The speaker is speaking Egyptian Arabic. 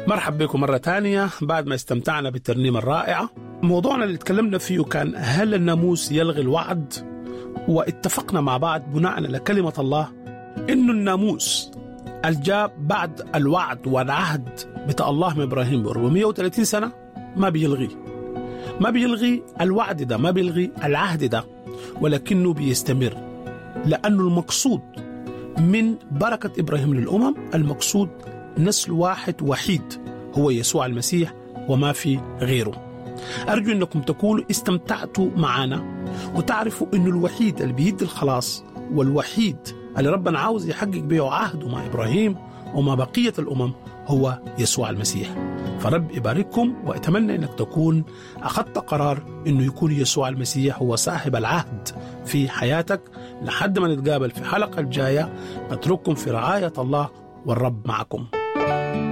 مرحب بكم مرة تانية بعد ما استمتعنا بالترنيمة الرائعة موضوعنا اللي اتكلمنا فيه كان هل الناموس يلغي الوعد واتفقنا مع بعض بناء على كلمة الله إنه الناموس الجاء بعد الوعد والعهد بتاع الله من إبراهيم ب 430 سنة ما بيلغي ما بيلغي الوعد ده ما بيلغي العهد ده ولكنه بيستمر لأنه المقصود من بركة إبراهيم للأمم المقصود نسل واحد وحيد هو يسوع المسيح وما في غيره أرجو أنكم تكونوا استمتعتوا معنا وتعرفوا أنه الوحيد اللي بيدي الخلاص والوحيد اللي ربنا عاوز يحقق به عهده مع إبراهيم ومع بقية الأمم هو يسوع المسيح فرب يبارككم وأتمنى أنك تكون أخذت قرار أنه يكون يسوع المسيح هو صاحب العهد في حياتك لحد ما نتقابل في حلقة الجاية نترككم في رعاية الله والرب معكم